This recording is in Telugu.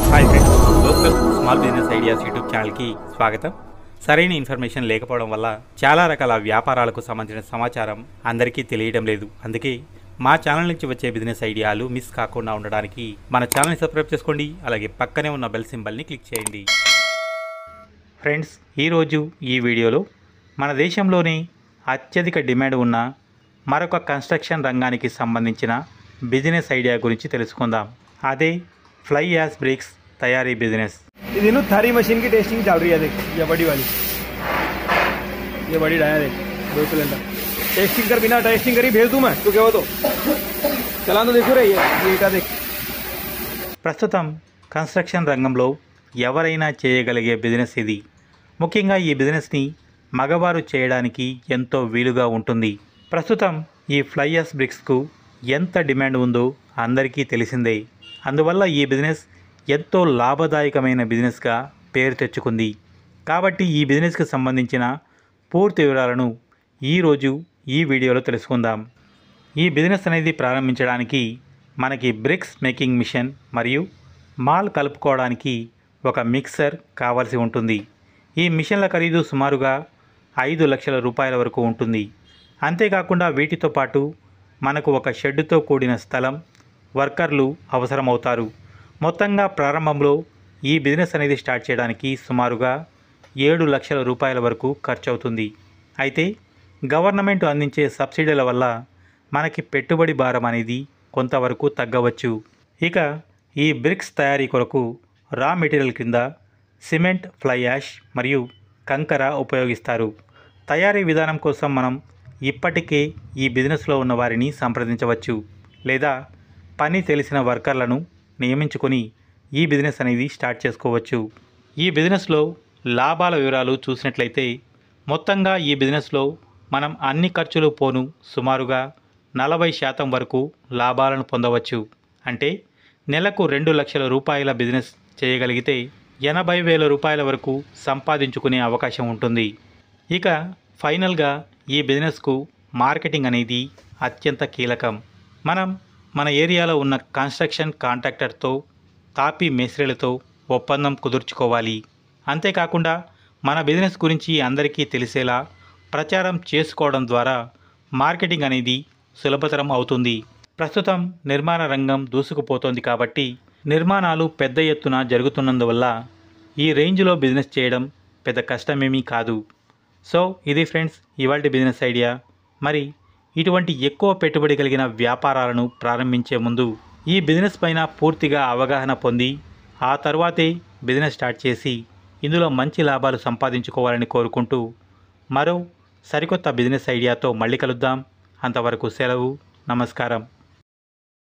hi friends local small business ideas YouTube ఛానల్కి స్వాగతం సరైన ఇన్ఫర్మేషన్ లేకపోవడం వల్ల చాలా రకాల వ్యాపారాలకు సంబంధించిన సమాచారం అందరికీ తెలియడం లేదు అందుకే మా ఛానల్ నుంచి వచ్చే బిజినెస్ ఐడియాలు మిస్ కాకుండా ఉండడానికి మన ఛానల్ని సబ్స్క్రైబ్ చేసుకోండి అలాగే పక్కనే ఉన్న బెల్ సింబల్ని క్లిక్ చేయండి ఫ్రెండ్స్ ఈరోజు ఈ వీడియోలో మన దేశంలోనే అత్యధిక డిమాండ్ ఉన్న మరొక కన్స్ట్రక్షన్ రంగానికి సంబంధించిన బిజినెస్ ఐడియా గురించి తెలుసుకుందాం అదే ఫ్లై యాస్ బ్రిక్స్ తయారీ బిజినెస్ ये दिनों थारी मशीन की टेस्टिंग चल रही है देख ये बड़ी वाली ये बड़ी डाया देख दो सिलेंडर टेस्टिंग कर बिना टेस्टिंग करी भेज दूं मैं तो क्या हो तो चला तो देखो रही है ये ईटा देख ప్రస్తుతం కన్స్ట్రక్షన్ రంగంలో ఎవరైనా చేయగలిగే బిజినెస్ ఇది ముఖ్యంగా ఈ బిజినెస్ని మగవారు చేయడానికి ఎంతో వీలుగా ఉంటుంది ప్రస్తుతం ఈ ఫ్లైయర్స్ బ్రిక్స్కు ఎంత డిమాండ్ ఉందో అందరికీ తెలిసిందే అందువల్ల ఈ బిజినెస్ ఎంతో లాభదాయకమైన బిజినెస్గా పేరు తెచ్చుకుంది కాబట్టి ఈ బిజినెస్కి సంబంధించిన పూర్తి వివరాలను ఈరోజు ఈ వీడియోలో తెలుసుకుందాం ఈ బిజినెస్ అనేది ప్రారంభించడానికి మనకి బ్రిక్స్ మేకింగ్ మిషన్ మరియు మాల్ కలుపుకోవడానికి ఒక మిక్సర్ కావాల్సి ఉంటుంది ఈ మిషన్ల ఖరీదు సుమారుగా ఐదు లక్షల రూపాయల వరకు ఉంటుంది అంతేకాకుండా వీటితో పాటు మనకు ఒక షెడ్డుతో కూడిన స్థలం వర్కర్లు అవసరమవుతారు మొత్తంగా ప్రారంభంలో ఈ బిజినెస్ అనేది స్టార్ట్ చేయడానికి సుమారుగా ఏడు లక్షల రూపాయల వరకు ఖర్చు అవుతుంది అయితే గవర్నమెంట్ అందించే సబ్సిడీల వల్ల మనకి పెట్టుబడి భారం అనేది కొంతవరకు తగ్గవచ్చు ఇక ఈ బ్రిక్స్ తయారీ కొరకు రా మెటీరియల్ కింద సిమెంట్ ఫ్లై యాష్ మరియు కంకర ఉపయోగిస్తారు తయారీ విధానం కోసం మనం ఇప్పటికే ఈ బిజినెస్లో ఉన్న వారిని సంప్రదించవచ్చు లేదా పని తెలిసిన వర్కర్లను నియమించుకొని ఈ బిజినెస్ అనేది స్టార్ట్ చేసుకోవచ్చు ఈ బిజినెస్లో లాభాల వివరాలు చూసినట్లయితే మొత్తంగా ఈ బిజినెస్లో మనం అన్ని ఖర్చులు పోను సుమారుగా నలభై శాతం వరకు లాభాలను పొందవచ్చు అంటే నెలకు రెండు లక్షల రూపాయల బిజినెస్ చేయగలిగితే ఎనభై వేల రూపాయల వరకు సంపాదించుకునే అవకాశం ఉంటుంది ఇక ఫైనల్గా ఈ బిజినెస్కు మార్కెటింగ్ అనేది అత్యంత కీలకం మనం మన ఏరియాలో ఉన్న కన్స్ట్రక్షన్ కాంట్రాక్టర్తో తాపీ మేస్త్రీలతో ఒప్పందం కుదుర్చుకోవాలి అంతేకాకుండా మన బిజినెస్ గురించి అందరికీ తెలిసేలా ప్రచారం చేసుకోవడం ద్వారా మార్కెటింగ్ అనేది సులభతరం అవుతుంది ప్రస్తుతం నిర్మాణ రంగం దూసుకుపోతోంది కాబట్టి నిర్మాణాలు పెద్ద ఎత్తున జరుగుతున్నందువల్ల ఈ రేంజ్లో బిజినెస్ చేయడం పెద్ద కష్టమేమీ కాదు సో ఇది ఫ్రెండ్స్ ఇవాళ బిజినెస్ ఐడియా మరి ఇటువంటి ఎక్కువ పెట్టుబడి కలిగిన వ్యాపారాలను ప్రారంభించే ముందు ఈ బిజినెస్ పైన పూర్తిగా అవగాహన పొంది ఆ తర్వాతే బిజినెస్ స్టార్ట్ చేసి ఇందులో మంచి లాభాలు సంపాదించుకోవాలని కోరుకుంటూ మరో సరికొత్త బిజినెస్ ఐడియాతో మళ్ళీ కలుద్దాం అంతవరకు సెలవు నమస్కారం